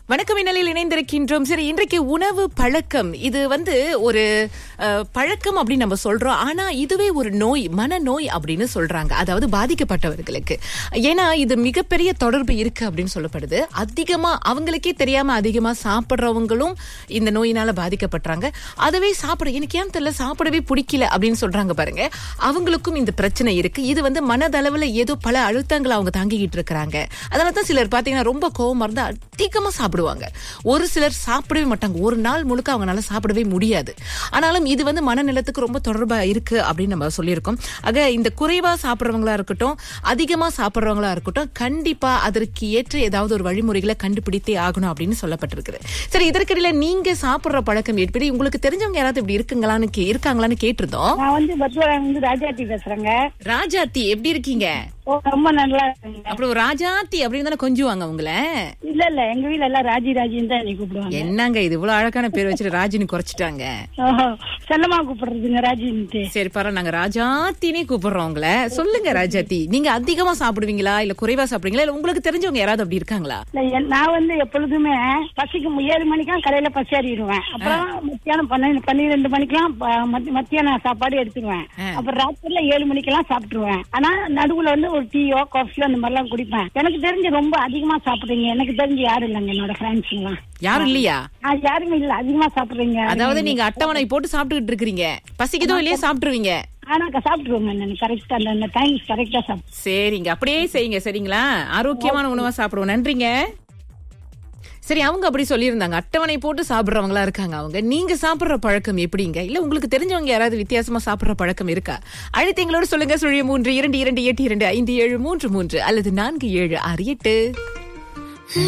வணக்கம் இந்நிலையில் இணைந்திருக்கின்றோம் சரி இன்றைக்கு உணவு பழக்கம் இது வந்து ஒரு அஹ், பழக்கம் அப்படின்னு நம்ம சொல்றோம் ஆனா இதுவே ஒரு நோய் மனநோய் அப்படின்னு சொல்றாங்க அதாவது பாதிக்கப்பட்டவர்களுக்கு ஏன்னா இது மிகப்பெரிய தொடர்பு இருக்கு அப்படின்னு சொல்லப்படுது அதிகமா அவங்களுக்கே தெரியாம அதிகமா சாப்பிடுறவங்களும் இந்த நோயினால பாதிக்கப்படுறாங்க அதுவே சாப்பிட எனக்கு ஏன் தெரியல சாப்பிடவே பிடிக்கல அப்படின்னு சொல்றாங்க பாருங்க அவங்களுக்கும் இந்த பிரச்சனை இருக்கு இது வந்து மனதளவுல ஏதோ பல அழுத்தங்களை அவங்க தாங்கிக்கிட்டு இருக்கிறாங்க அதனால தான் சிலர் பாத்தீங்கன்னா ரொம்ப கோவமா இருந்தா அதிகமா சாப்பிடுவாங்க ஒரு சிலர் சாப்பிடவே மாட்டாங்க ஒரு நாள் முழுக்க அவங்களால சாப்பிடவே முடியாது ஆனாலும் இது வந்து மனநிலத்துக்கு ரொம்ப தொடர்பா இருக்கு அப்படின்னு நம்ம சொல்லியிருக்கோம் ஆக இந்த குறைவா சாப்பிடுறவங்களா இருக்கட்டும் அதிகமா சாப்பிடுறவங்களா இருக்கட்டும் கண்டிப்பா அதற்கு ஏற்ற ஏதாவது ஒரு வழிமுறைகளை கண்டுபிடித்தே ஆகணும் அப்படின்னு சொல்லப்பட்டிருக்கு சரி இதற்கிடையில நீங்க சாப்பிடுற பழக்கம் எப்படி உங்களுக்கு தெரிஞ்சவங்க யாராவது இப்படி இருக்குங்களான்னு கே- இருக்காங்களான்னு கேட்டிருந்தோம் நான் வந்து பத்மராஜன் வந்து ராஜாத்தி பேசுறேங்க ராஜாத்தி எப்படி இருக்கீங்க ஓ ரொம்ப நல்லா இருக்குங்க அப்புறம் ராஜாத்தி அப்படின்னு தானே கொஞ்சுவாங்க உங்களை இல்ல இல்ல எங்க வீட்ல எல்லாம் ராஜி ராஜின்னு தான் என்னை கூப்பிடுவாங்க என்னங்க இது இவ்வளவு அழகான பேர் வச்சுட்டு ராஜினி குறைச்சிட்டாங்க ஓஹோ செல்லமா கூப்பிடுறதுங்க ராஜின்ட்டு சரி பரவாயில்ல நாங்க ராஜாத்தினே கூப்பிடுறோம் உங்களை சொல்லுங்க ராஜாத்தி நீங்க அதிகமா சாப்பிடுவீங்களா இல்ல குறைவா சாப்பிடுவீங்களா இல்ல உங்களுக்கு தெரிஞ்சவங்க யாராவது அப்படி இருக்காங்களா இல்ல, என்- நான் வந்து எப்பொழுதுமே பசிக்கு ஏழு மணிக்கெல்லாம் கடையில பசியாறிடுவேன் அப்புறம் மத்தியானம் பன்னெண்டு பன்னிரெண்டு மணிக்கெல்லாம் ப- மத்தி- மத்தியான சாப்பாடு எடுத்துருவேன் அப்புறம் ராத்திரில ஏழு மணிக்கெல்லாம் சாப்பிட்டுருவேன் ஆனா நடுவுல வந்து ஒரு டீயோ காஃபியோ அந்த மாதிரி எல்லாம் குடிப்பேன் எனக்கு தெரிஞ்சு ரொம்ப அதிகமா சாப்பிடுறீங்க எனக்கு தெரிஞ்சு யாரும் இல்லைங்க என்னோட ஃப்ரெண்ட்ஸ் எல்லாம் யாரும் இல்லையா ஆ, யாருமே இல்ல அதிகமா சாப்பிடுறீங்க அதாவது நீங்க அட்டவணை போட்டு சாப்பிட்டுக்கிட்டு இருக்கிறீங்க பசிக்குதோ இல்லையா சாப்பிட்டுருவீங்க ஆனா சாப்பிட்டுருவோங்க நான் கரெக்டா அந்த அந்த டைம் கரெக்டா சாப்பிட்டு சரிங்க அப்படியே செய்யுங்க சரிங்களா ஆரோக்கியமான உணவா சாப்பிடுவோம் நன்றிங்க சரி அவங்க அப்படி சொல்லியிருந்தாங்க அட்டவணை போட்டு சாப்பிடுறவங்களா இருக்காங்க அவங்க நீங்க சாப்பிடுற பழக்கம் எப்படிங்க இல்ல உங்களுக்கு தெரிஞ்சவங்க யாராவது வித்தியாசமா சாப்பிடுற பழக்கம் இருக்கா அழைத்து எங்களோட சொல்லுங்க சுழிய மூன்று இரண்டு இரண்டு எட்டு இரண்டு ஐந்து ஏழு மூன்று மூன்று அல்லது நான்கு ஏழு ஆறு எட்டு